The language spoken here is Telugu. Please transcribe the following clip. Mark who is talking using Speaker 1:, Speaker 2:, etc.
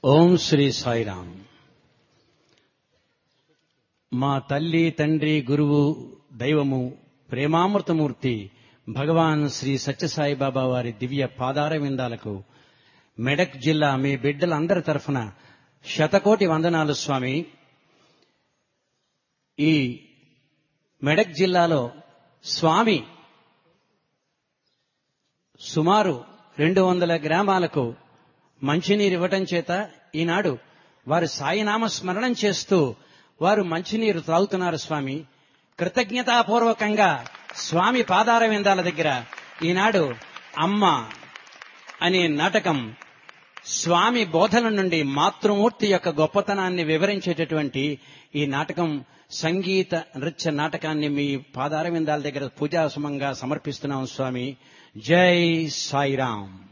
Speaker 1: ఓం శ్రీ సాయిరామ్ మా తల్లి తండ్రి గురువు దైవము ప్రేమామృతమూర్తి భగవాన్ శ్రీ సత్యసాయి బాబా వారి దివ్య పాదార విందాలకు మెడక్ జిల్లా మీ బిడ్డలందరి తరఫున శతకోటి వందనాలు స్వామి ఈ మెడక్ జిల్లాలో స్వామి సుమారు రెండు వందల గ్రామాలకు మంచినీరు ఇవ్వటం చేత ఈనాడు వారు సాయినామ స్మరణం చేస్తూ వారు మంచినీరు త్రాగుతున్నారు స్వామి కృతజ్ఞతాపూర్వకంగా స్వామి పాదార విందాల దగ్గర ఈనాడు అమ్మ అనే నాటకం స్వామి బోధన నుండి మాతృమూర్తి యొక్క గొప్పతనాన్ని వివరించేటటువంటి ఈ నాటకం సంగీత నృత్య నాటకాన్ని మీ పాదార విందాల దగ్గర పూజాసమంగా సమర్పిస్తున్నాం స్వామి జై సాయిరాం